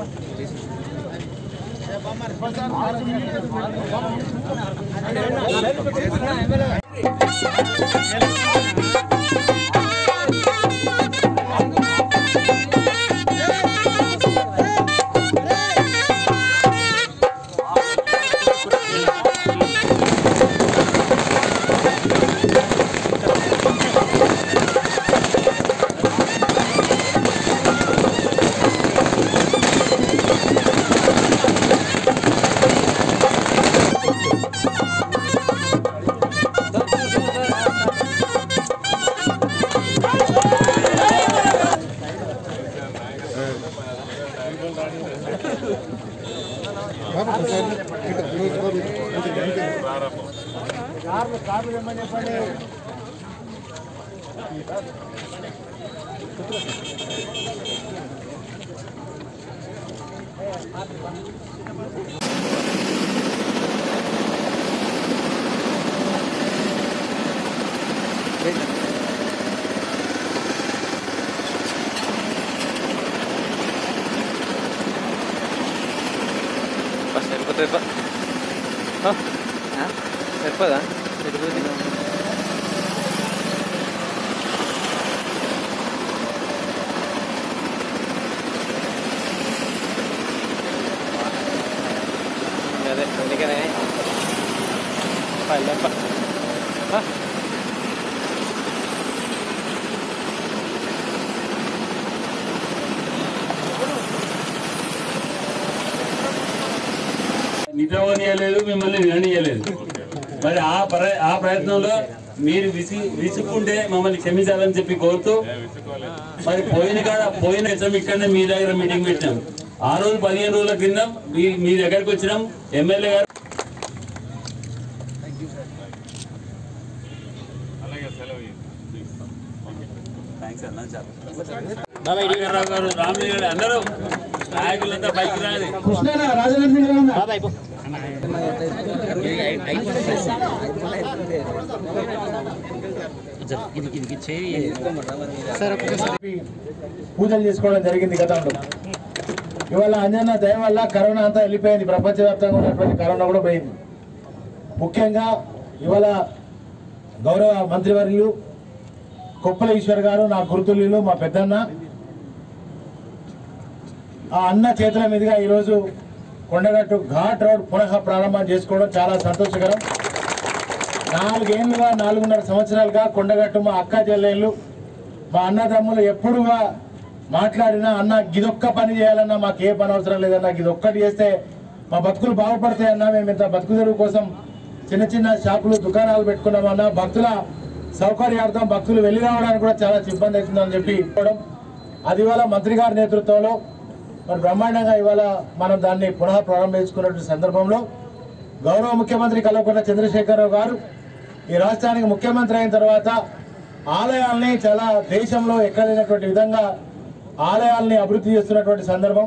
సరిపోతుంది సరిపోదా సరిపోతుంది అదే అందుకనే పల్లెప్ప నిద్రపోనీయలేదు మిమ్మల్ని విననీయలేదు మరి ఆ ప్ర ఆ ప్రయత్నంలో మీరు విసి విసుక్కుంటే మమ్మల్ని క్షమించాలని చెప్పి కోరుతూ మరి పోయిన కాడ పోయిన విషయం ఇక్కడనే మీ దగ్గర మీటింగ్ పెట్టినాం ఆ రోజు పదిహేను రోజుల కింద మీ మీ దగ్గరకు వచ్చినాం ఎమ్మెల్యే గారు రావు గారు రామలింగ గారు అందరూ నాయకులంతా పైకి రాలి పూజలు చేసుకోవడం జరిగింది గతంలో ఇవాళ అంజన్న దయ వల్ల కరోనా అంతా వెళ్ళిపోయింది ప్రపంచవ్యాప్తంగా ఉన్నటువంటి కరోనా కూడా పోయింది ముఖ్యంగా ఇవాళ గౌరవ మంత్రివర్యులు కొప్పల ఈశ్వర్ గారు నా గురుతుల్యులు మా పెద్దన్న ఆ అన్న చేతుల మీదుగా ఈరోజు కొండగట్టు ఘాట్ రోడ్ పునః ప్రారంభం చేసుకోవడం చాలా సంతోషకరం నాలుగేళ్లుగా నాలుగున్నర సంవత్సరాలుగా కొండగట్టు మా అక్క చెల్లెళ్ళు మా అన్నదమ్ములు ఎప్పుడుగా మాట్లాడినా అన్న గిదొక్క పని చేయాలన్నా మాకు ఏ పని అవసరం లేదన్నా గిదొక్కటి చేస్తే మా బతుకులు బాగుపడతాయి అన్నా మేము ఇంత బతుకు తెరువు కోసం చిన్న చిన్న షాపులు దుకాణాలు పెట్టుకున్నామన్నా భక్తుల సౌకర్యార్థం భక్తులు వెళ్ళి రావడానికి కూడా చాలా ఇబ్బంది అవుతుందని చెప్పి చెప్పడం అది ఇవాళ మంత్రి గారి నేతృత్వంలో మరి బ్రహ్మాండంగా ఇవాళ మనం దాన్ని పునః ప్రారంభించుకున్నటువంటి సందర్భంలో గౌరవ ముఖ్యమంత్రి కల్వకుంట్ల చంద్రశేఖరరావు గారు ఈ రాష్ట్రానికి ముఖ్యమంత్రి అయిన తర్వాత ఆలయాల్ని చాలా దేశంలో ఎక్కడైనటువంటి విధంగా ఆలయాల్ని అభివృద్ధి చేస్తున్నటువంటి సందర్భం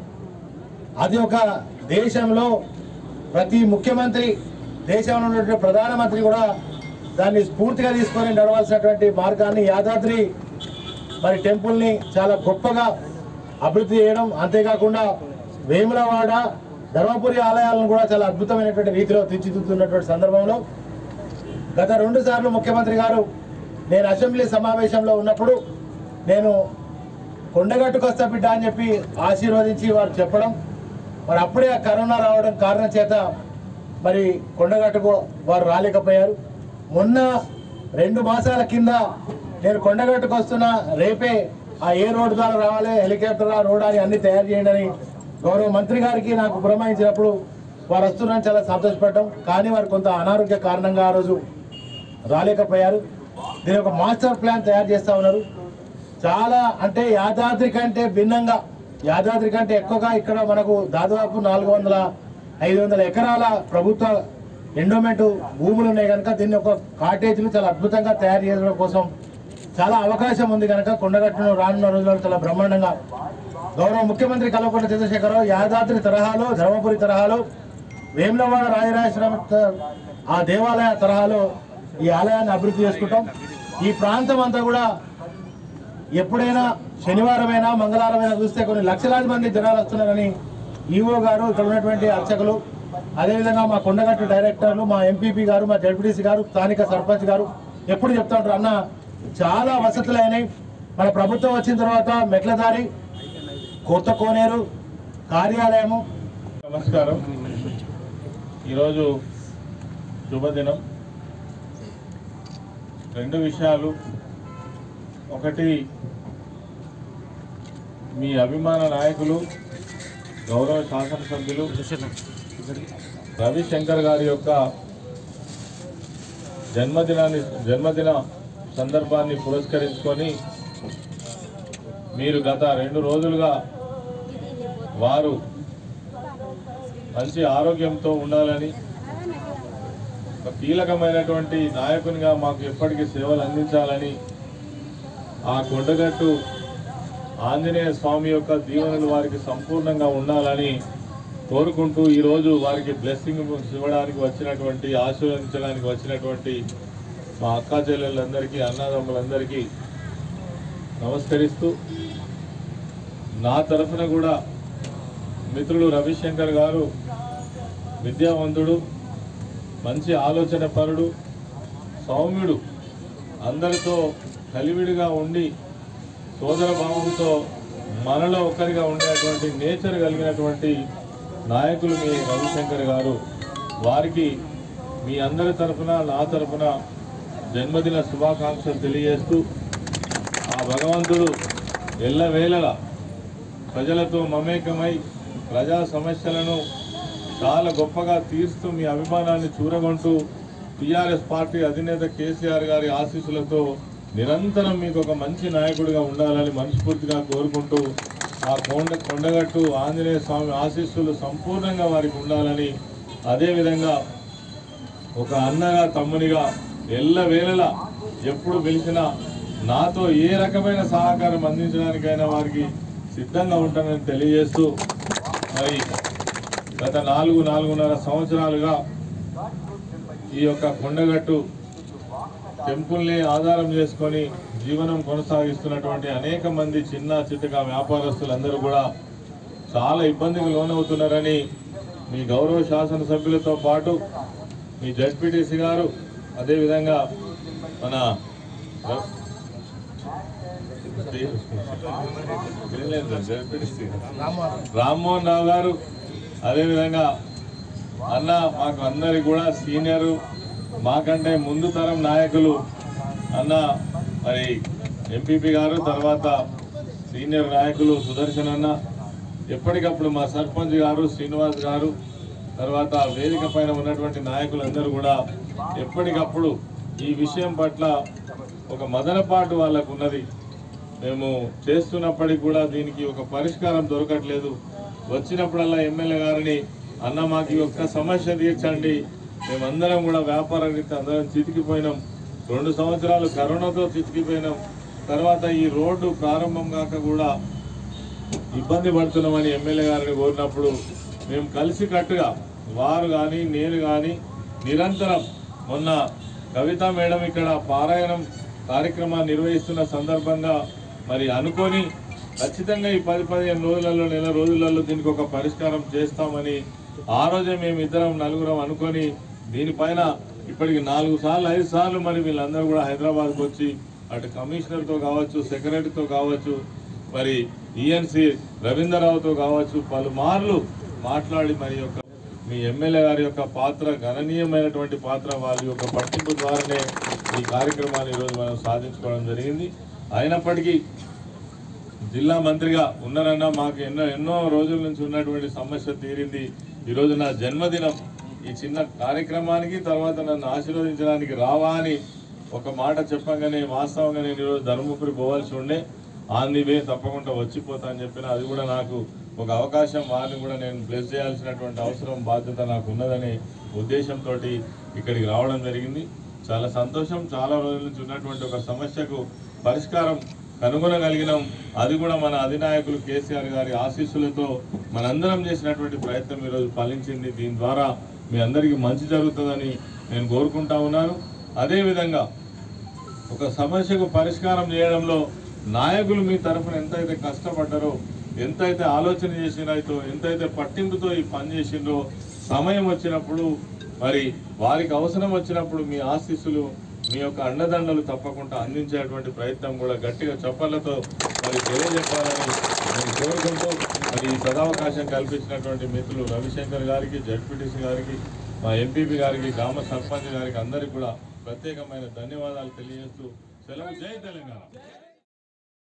అది ఒక దేశంలో ప్రతి ముఖ్యమంత్రి దేశంలో ఉన్నటువంటి ప్రధానమంత్రి కూడా దాన్ని స్ఫూర్తిగా తీసుకొని నడవాల్సినటువంటి మార్గాన్ని యాదాద్రి మరి టెంపుల్ని చాలా గొప్పగా అభివృద్ధి చేయడం అంతేకాకుండా వేములవాడ ధర్మపురి ఆలయాలను కూడా చాలా అద్భుతమైనటువంటి రీతిలో తీర్చిదిద్దుతున్నటువంటి సందర్భంలో గత రెండు సార్లు ముఖ్యమంత్రి గారు నేను అసెంబ్లీ సమావేశంలో ఉన్నప్పుడు నేను కొండగట్టుకు వస్తా బిడ్డ అని చెప్పి ఆశీర్వదించి వారు చెప్పడం మరి అప్పుడే ఆ కరోనా రావడం కారణం చేత మరి కొండగట్టుకు వారు రాలేకపోయారు మొన్న రెండు మాసాల కింద నేను కొండగట్టుకు వస్తున్నా రేపే ఆ ఏ రోడ్డు ద్వారా రావాలి హెలికాప్టర్ ఆ రోడ్ అని అన్ని తయారు చేయండి అని గౌరవ మంత్రి గారికి నాకు పురమాయించినప్పుడు వారు వస్తున్నారని చాలా సంతోషపడ్డాం కానీ వారు కొంత అనారోగ్య కారణంగా ఆ రోజు రాలేకపోయారు దీని ఒక మాస్టర్ ప్లాన్ తయారు చేస్తా ఉన్నారు చాలా అంటే యాదాద్రి కంటే భిన్నంగా యాదాద్రి కంటే ఎక్కువగా ఇక్కడ మనకు దాదాపు నాలుగు వందల ఐదు వందల ఎకరాల ప్రభుత్వ ఎండోమెంట్ భూములు ఉన్నాయి కనుక దీన్ని ఒక కాటేజీలు చాలా అద్భుతంగా తయారు చేయడం కోసం చాలా అవకాశం ఉంది కనుక కొండగట్టును రానున్న రోజుల్లో చాలా బ్రహ్మాండంగా గౌరవ ముఖ్యమంత్రి కల్వకుంట్ల చంద్రశేఖరరావు యాదాద్రి తరహాలో ధర్మపురి తరహాలో వేములవాడ రాజరాజేశ్వరం త- ఆ దేవాలయ తరహాలో ఈ ఆలయాన్ని అభివృద్ధి చేసుకుంటాం ఈ ప్రాంతం అంతా కూడా ఎప్పుడైనా శనివారమైనా మంగళవారమైనా చూస్తే కొన్ని లక్షలాది మంది జనాలు వస్తున్నారని ఈఓ గారు ఇక్కడ ఉన్నటువంటి అర్చకులు అదేవిధంగా మా కొండగట్టు డైరెక్టర్లు మా ఎంపీపీ గారు మా జడ్పీటీసీ గారు స్థానిక సర్పంచ్ గారు ఎప్పుడు చెప్తా ఉంటారు అన్న చాలా వసతులు అయినాయి మన ప్రభుత్వం వచ్చిన తర్వాత మెట్లదారి కొత్త కోనేరు కార్యాలయము నమస్కారం ఈరోజు శుభదినం రెండు విషయాలు ఒకటి మీ అభిమాన నాయకులు గౌరవ శాసనసభ్యులు రవిశంకర్ గారి యొక్క జన్మదినాన్ని జన్మదిన సందర్భాన్ని పురస్కరించుకొని మీరు గత రెండు రోజులుగా వారు మంచి ఆరోగ్యంతో ఉండాలని ఒక కీలకమైనటువంటి నాయకునిగా మాకు ఎప్పటికీ సేవలు అందించాలని ఆ కొండగట్టు ఆంజనేయ స్వామి యొక్క దీవెనలు వారికి సంపూర్ణంగా ఉండాలని కోరుకుంటూ ఈరోజు వారికి బ్లెస్సింగ్ ఇవ్వడానికి వచ్చినటువంటి ఆశీర్వదించడానికి వచ్చినటువంటి మా అక్కా చెల్లెళ్ళందరికీ అన్నదమ్ములందరికీ నమస్కరిస్తూ నా తరఫున కూడా మిత్రుడు రవిశంకర్ గారు విద్యావంతుడు మంచి ఆలోచన పరుడు సౌమ్యుడు అందరితో కలివిడిగా ఉండి సోదర భావంతో మనలో ఒకరిగా ఉండేటువంటి నేచర్ కలిగినటువంటి నాయకులు మీ రవిశంకర్ గారు వారికి మీ అందరి తరఫున నా తరఫున జన్మదిన శుభాకాంక్షలు తెలియజేస్తూ ఆ భగవంతుడు ఎల్లవేళలా ప్రజలతో మమేకమై ప్రజా సమస్యలను చాలా గొప్పగా తీరుస్తూ మీ అభిమానాన్ని చూరగొంటూ టీఆర్ఎస్ పార్టీ అధినేత కేసీఆర్ గారి ఆశీస్సులతో నిరంతరం మీకు ఒక మంచి నాయకుడిగా ఉండాలని మనస్ఫూర్తిగా కోరుకుంటూ ఆ కొండ కొండగట్టు ఆంజనేయ స్వామి ఆశీస్సులు సంపూర్ణంగా వారికి ఉండాలని అదేవిధంగా ఒక అన్నగా తమ్మునిగా ఎల్లవేళలా ఎప్పుడు పిలిచినా నాతో ఏ రకమైన సహకారం అందించడానికైనా వారికి సిద్ధంగా ఉంటానని తెలియజేస్తూ మరి గత నాలుగు నాలుగున్నర సంవత్సరాలుగా ఈ యొక్క కొండగట్టు టెంపుల్ని ఆధారం చేసుకొని జీవనం కొనసాగిస్తున్నటువంటి అనేక మంది చిన్న చిత్తగా వ్యాపారస్తులందరూ కూడా చాలా ఇబ్బందికి లోనవుతున్నారని మీ గౌరవ శాసనసభ్యులతో పాటు మీ జడ్పీటీసీ గారు అదేవిధంగా మన జడ్పీటీసీ రామ్మోహన్ రావు గారు అదేవిధంగా అన్న మాకు అందరి కూడా సీనియరు మాకంటే ముందు తరం నాయకులు అన్న మరి ఎంపీపీ గారు తర్వాత సీనియర్ నాయకులు సుదర్శన్ అన్న ఎప్పటికప్పుడు మా సర్పంచ్ గారు శ్రీనివాస్ గారు తర్వాత వేదిక పైన ఉన్నటువంటి నాయకులందరూ కూడా ఎప్పటికప్పుడు ఈ విషయం పట్ల ఒక మదనపాటు వాళ్ళకు ఉన్నది మేము చేస్తున్నప్పటికీ కూడా దీనికి ఒక పరిష్కారం దొరకట్లేదు వచ్చినప్పుడల్లా ఎమ్మెల్యే గారిని అన్న మాకు ఈ ఒక్క సమస్య తీర్చండి మేమందరం కూడా వ్యాపార రీత్యా అందరం చితికిపోయినాం రెండు సంవత్సరాలు కరోనాతో చితికిపోయినాం తర్వాత ఈ రోడ్డు ప్రారంభం కాక కూడా ఇబ్బంది పడుతున్నామని ఎమ్మెల్యే గారిని కోరినప్పుడు మేము కలిసి కట్టుగా వారు కానీ నేను కానీ నిరంతరం మొన్న కవిత మేడం ఇక్కడ పారాయణం కార్యక్రమాన్ని నిర్వహిస్తున్న సందర్భంగా మరి అనుకొని ఖచ్చితంగా ఈ పది పదిహేను రోజులలో నెల రోజులలో దీనికి ఒక పరిష్కారం చేస్తామని ఆ రోజే మేము ఇద్దరం నలుగురం అనుకొని దీనిపైన ఇప్పటికి నాలుగు సార్లు ఐదు సార్లు మరి వీళ్ళందరూ కూడా హైదరాబాద్కి వచ్చి అటు కమిషనర్తో కావచ్చు సెక్రటరీతో కావచ్చు మరి ఈఎన్సి రవీంద్రరావుతో కావచ్చు పలుమార్లు మాట్లాడి మరి యొక్క మీ ఎమ్మెల్యే గారి యొక్క పాత్ర గణనీయమైనటువంటి పాత్ర వాళ్ళ యొక్క పట్టింపు ద్వారానే ఈ కార్యక్రమాన్ని ఈరోజు మనం సాధించుకోవడం జరిగింది అయినప్పటికీ జిల్లా మంత్రిగా ఉన్నారన్నా మాకు ఎన్నో ఎన్నో రోజుల నుంచి ఉన్నటువంటి సమస్య తీరింది ఈరోజు నా జన్మదినం ఈ చిన్న కార్యక్రమానికి తర్వాత నన్ను ఆశీర్వదించడానికి రావా అని ఒక మాట చెప్పగానే వాస్తవంగా నేను ఈరోజు ధర్మపురి పోవాల్సి ఉండే ఆన్ ది వే తప్పకుండా వచ్చిపోతా అని చెప్పిన అది కూడా నాకు ఒక అవకాశం వారిని కూడా నేను ప్లేస్ చేయాల్సినటువంటి అవసరం బాధ్యత నాకు ఉన్నదనే ఉద్దేశంతో ఇక్కడికి రావడం జరిగింది చాలా సంతోషం చాలా రోజుల నుంచి ఉన్నటువంటి ఒక సమస్యకు పరిష్కారం కనుగొనగలిగినాం అది కూడా మన అధినాయకులు కేసీఆర్ గారి ఆశీస్సులతో మనందరం చేసినటువంటి ప్రయత్నం ఈరోజు ఫలించింది దీని ద్వారా మీ అందరికీ మంచి జరుగుతుందని నేను కోరుకుంటా ఉన్నాను అదేవిధంగా ఒక సమస్యకు పరిష్కారం చేయడంలో నాయకులు మీ తరఫున ఎంతైతే కష్టపడ్డారో ఎంతైతే ఆలోచన చేసినాయితో ఎంతైతే పట్టింపుతో ఈ పని చేసిండ్రో సమయం వచ్చినప్పుడు మరి వారికి అవసరం వచ్చినప్పుడు మీ ఆశీస్సులు మీ యొక్క అండదండలు తప్పకుండా అందించేటువంటి ప్రయత్నం కూడా గట్టిగా చప్పళ్లతో మరి తెలియజెప్పాలని నేను కోరుకుంటూ మరి ఈ సదావకాశం కల్పించినటువంటి మిత్రులు రవిశంకర్ గారికి జడ్పీటీసీ గారికి మా ఎంపీపీ గారికి గ్రామ సర్పంచ్ గారికి అందరికీ కూడా ప్రత్యేకమైన ధన్యవాదాలు తెలియజేస్తూ సెలవు జై తెలంగాణ